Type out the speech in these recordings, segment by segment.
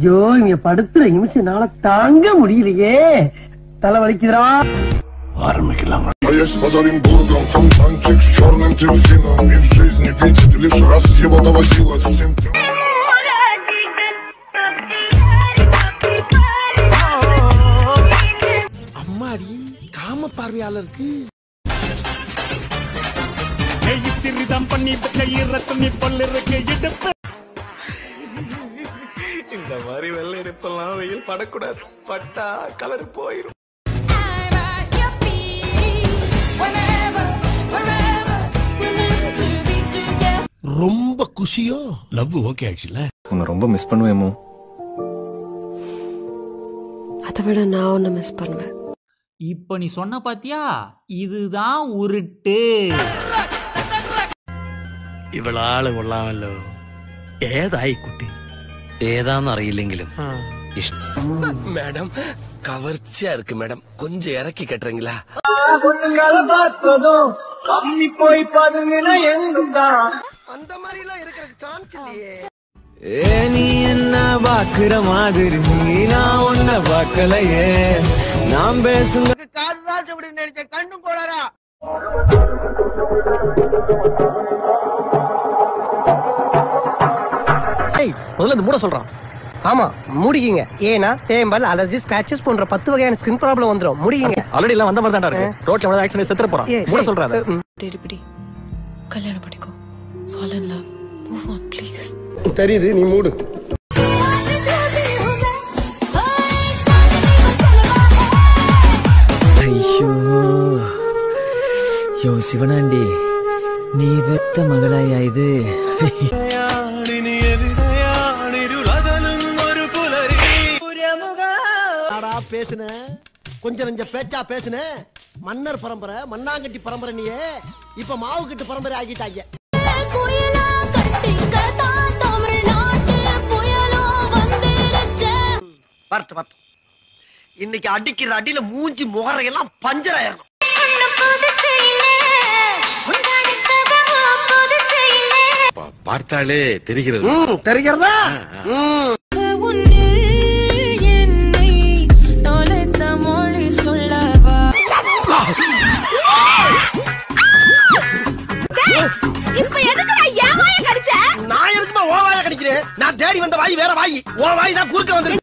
ஐயோ இங்க படுத்துற நிமிஷம்னால தாங்க முடியலையே தலை வலிக்குதுடா А я с под Оренбургом Фонтанчик с черным дельфином И в жизни видит лишь раз его доводилось всем тем அம்மாடி காம பார்வையாளருக்கு திருதம் பண்ணி வச்ச ஈரத்துணி பல்லிருக்கு இடுப்பு இந்த மாதிரி வெள்ளை எடுப்பெல்லாம் வெயில் படக்கூடாது பட்டா கலர் போயிரும் ரொம்ப குஷியோ லவ் ஓகே ஆயிடுச்சுல உன்னை ரொம்ப மிஸ் பண்ணுவேமோ அதை விட நான் ஒன்று மிஸ் பண்ணுவேன் இப்ப நீ சொன்ன பாத்தியா இதுதான் உருட்டு ഇവളാള് കൊള്ളാമല്ലോ ഏതായി കുട്ടി ഏതാന്നറിയില്ലെങ്കിലും மேடம் கவர்ச்சியா இருக்கு மேடம் கொஞ்சம் இறக்கி கட்டுறீங்களா பொண்ணுங்களை பார்த்ததும் கம்மி போய் பதுங்கின எங்கும்தான் அந்த மாதிரி எல்லாம் இருக்கிறதுக்கு சான்ஸ் இல்லையே ஏ நீ என்ன பாக்குற மாதிரி நீ நான் உன்ன பார்க்கலையே நாம் பேசுங்க காதுராஜ் அப்படின்னு நினைச்ச கண்ணு போலரா முதல்ல இந்த மூட சொல்றான் ஆமா முடிக்கிங்க ஏன்னா தேம்பல் அலர்ஜி ஸ்கிராச்சஸ் போன்ற பத்து வகையான ஸ்கின் ப்ராப்ளம் வந்துரும் முடிக்கிங்க ஆல்ரெடி எல்லாம் வந்த மாதிரி தான் இருக்கு ரோட்ல வந்து ஆக்சிடென்ட் செத்துற போறான் மூட சொல்றாரு தேடிப்பிடி கல்யாணம் பண்ணிக்கோ fall in love move on please தெரியுது நீ மூடு ஐயோ யோ சிவனாண்டி நீ பெத்த மகளாயா இது ஆடா பேசுன கொஞ்சம் நெஞ்ச பேச்சா பேசுன மன்னர் பரம்பரை மண்ணாங்கட்டி பரம்பரை நீயே இப்ப மாவு கட்டு பரம்பரை ஆகிட்டாங்க பார்த்து பார்த்து இன்னைக்கு அடிக்கிற அடியில மூஞ்சி முகரையெல்லாம் பஞ்சர் ஆயிரணும் பார்த்தாலே தெரிகிறது தெரிகிறதா நான் எதுக்குமா ஓ வாய கடிக்கிறேன் நான் தேடி வந்த வாய் வேற வாய் ஓ வாய் தான் குறுக்க வந்துருக்கு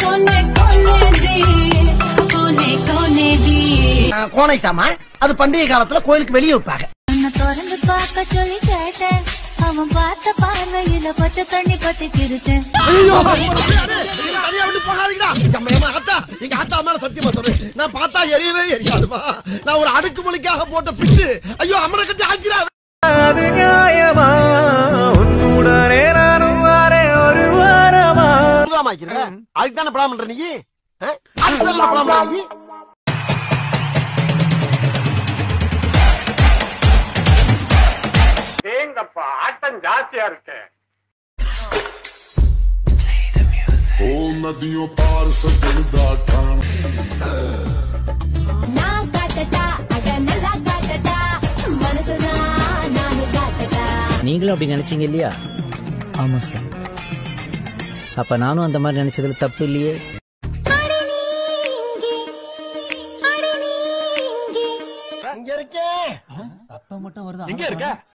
கோனை சாமா அது பண்டிகை காலத்துல கோயிலுக்கு வெளியே வைப்பாங்க திறந்து பார்க்க சொல்லி கேட்டேன் அவன் பார்த்த பார்வையில பட்டு தண்ணி பத்தி கிருச்சேன் ஐயோ தனியா விட்டு போகாதீங்கடா எம்மா, எம்மா, அத்தா எங்க அத்தா மேல சத்தியமா சொல்றேன் நான் பார்த்தா எரியவே எரியாதுமா நான் ஒரு அடுக்கு மொழிக்காக போட்ட பிட்டு ஐயோ அம்மனை கட்டி ஆக்கிறாரு அது நியாயமா உன்னுடனே நானும் வரேன் ஒரு வாரமா அதுக்கு தானே படம் பண்ற நீ ஆ? அதுக்கு தானே படம் பண்ற நீ ओ नदियों पार से गिरदा काम நான் காட்டட்டா அட நல்லா காட்டட்டா மனசுதான் நானு காட்டட்டா நீங்களும் அப்படி நினைச்சீங்க இல்லையா ஆமா சார் அப்ப நானும் அந்த மாதிரி நினைச்சதுல தப்பு இல்லையே அடி நீ இங்கே அடி நீ இங்கே இங்க இருக்கே சத்தம் மட்டும் வருது எங்க இருக்க